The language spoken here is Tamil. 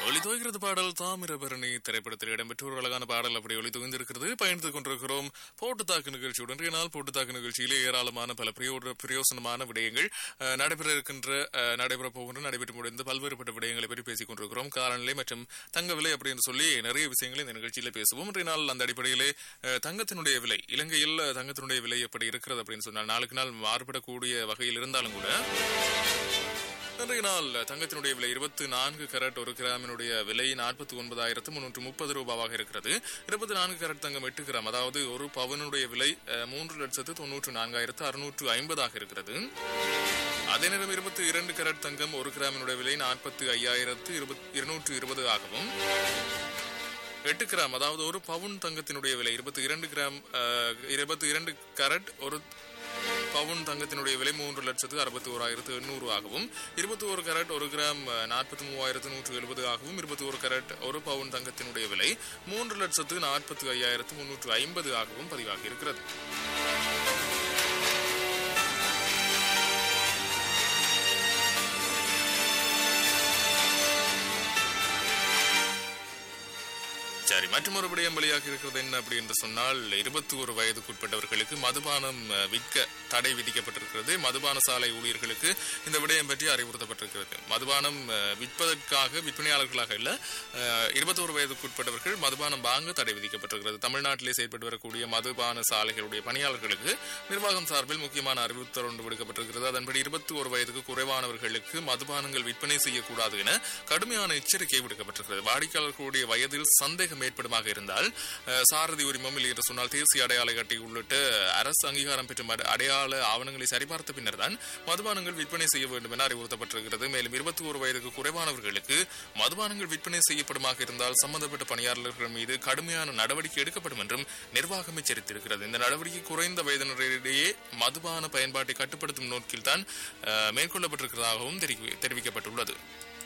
ஒளி துவைக்கிறது பாடல் தாமிரபரணி திரைப்படத்தில் இடம்பெற்ற ஒரு அழகான பாடல் அப்படி ஒளி துவைந்திருக்கிறது பயணித்துக் கொண்டிருக்கிறோம் போட்டுத்தாக்கு நிகழ்ச்சியுடன் இன்றைய நாள் போட்டுத்தாக்கு நிகழ்ச்சியிலே ஏராளமான பல பிரயோட பிரயோசனமான விடயங்கள் அஹ், நடைபெற இருக்கின்ற அஹ், நடைபெற போகின்ற நடைபெற்று முடிந்த பல்வேறுபட்ட விடயங்களை பற்றி பேசிக் கொண்டிருக்கிறோம் காலநிலை மற்றும் தங்க விலை அப்படின்னு சொல்லி நிறைய விஷயங்களை இந்த நிகழ்ச்சியில பேசுவோம் இன்றைய நாள் அந்த அடிப்படையிலே அஹ், தங்கத்தினுடைய விலை இலங்கையில் தங்கத்தினுடைய விலை எப்படி இருக்கிறது அப்படின்னு சொன்னால் நாளுக்கு நாள் மாறுபடக்கூடிய வகையில் இருந்தாலும் கூட இன்றைய நாள் தங்கத்தினுடைய விலை இருபத்தி நான்கு கரட் ஒரு கிராமினுடைய விலை நாற்பத்தி ஒன்பதாயிரத்து முன்னூற்று முப்பது ரூபாவாக இருக்கிறது இருபத்தி நான்கு கரட் தங்கம் எட்டு கிராம் அதாவது ஒரு பவனுடைய விலை அஹ், மூன்று லட்சத்து தொன்னூற்று நான்காயிரத்து அறுநூற்று ஐம்பதாக இருக்கிறது அதே நேரம் இருபத்தி இரண்டு கரட் தங்கம் ஒரு கிராமினுடைய விலை நாற்பத்தி ஐயாயிரத்து இருநூற்று இருபது ஆகவும் எட்டு கிராம் அதாவது ஒரு பவுன் தங்கத்தினுடைய விலை இருபத்தி இரண்டு கிராம் இருபத்தி இரண்டு கரட் ஒரு பவுன் தங்கத்தினுடைய விலை மூன்று லட்சத்து அறுபத்தி ஓராயிரத்து எண்ணூறு ஆகவும் இருபத்தி ஒரு கரட் ஒரு கிராம் நாற்பத்தி மூவாயிரத்து நூற்று எழுபது ஆகவும் இருபத்தி ஒரு கரட் ஒரு பவுன் தங்கத்தினுடைய விலை மூன்று லட்சத்து நாற்பத்தி ஐயாயிரத்து முன்னூற்று ஐம்பது ஆகவும் பதிவாகி இருக்கிறது சரி மற்றொரு விடயம் வெளியாக இருக்கிறது என்ன அப்படி என்று சொன்னால் இருபத்தி ஒரு வயதுக்குட்பட்டவர்களுக்கு மதுபானம் அஹ், விற்க தடை விதிக்கப்பட்டிருக்கிறது மதுபான சாலை ஊழியர்களுக்கு இந்த விடயம் பற்றி அறிவுறுத்தப்பட்டிருக்கிறது மதுபானம் அஹ், விற்பதற்காக விற்பனையாளர்களாக இல்ல இருபத்தோரு வயதுக்குட்பட்டவர்கள் மதுபானம் வாங்க தடை விதிக்கப்பட்டிருக்கிறது தமிழ்நாட்டிலே செயல்பட்டு வரக்கூடிய மதுபான சாலைகளுடைய பணியாளர்களுக்கு நிர்வாகம் சார்பில் முக்கியமான அறிவுறுத்தல் ஒன்று விடுக்கப்பட்டிருக்கிறது அதன்படி இருபத்தி ஒரு வயதுக்கு குறைவானவர்களுக்கு மதுபானங்கள் விற்பனை செய்யக்கூடாது என கடுமையான எச்சரிக்கை விடுக்கப்பட்டிருக்கிறது வாடிக்கையாளர்களுடைய வயதில் சந்தேகம் ஏற்படுமாக இருந்தால் அஹ், சாரதி உரிமம் இல்லை என்று சொன்னால் தேசிய அடையாள அட்டை உள்ளிட்ட அரசு அங்கீகாரம் பெற்ற மட- அடையாள ஆவணங்களை சரிபார்த்த பின்னர் தான் மதுபானங்கள் விற்பனை செய்ய வேண்டும் என அறிவுறுத்தப்பட்டிருக்கிறது மேலும் இருபத்தி ஒரு வயதுக்கு குறைவானவர்களுக்கு மதுபானங்கள் விற்பனை செய்யப்படுமாக இருந்தால் சம்பந்தப்பட்ட பணியாளர்கள் மீது கடுமையான நடவடிக்கை எடுக்கப்படும் என்றும் நிர்வாகம் எச்சரித்திருக்கிறது இந்த நடவடிக்கை குறைந்த வயதினரிடையே மதுபான பயன்பாட்டை கட்டுப்படுத்தும் நோக்கில் தான் மேற்கொள்ளப்பட்டிருக்கிறதாகவும் தெரிவி- தெரிவிக்கப்பட்டுள்ளது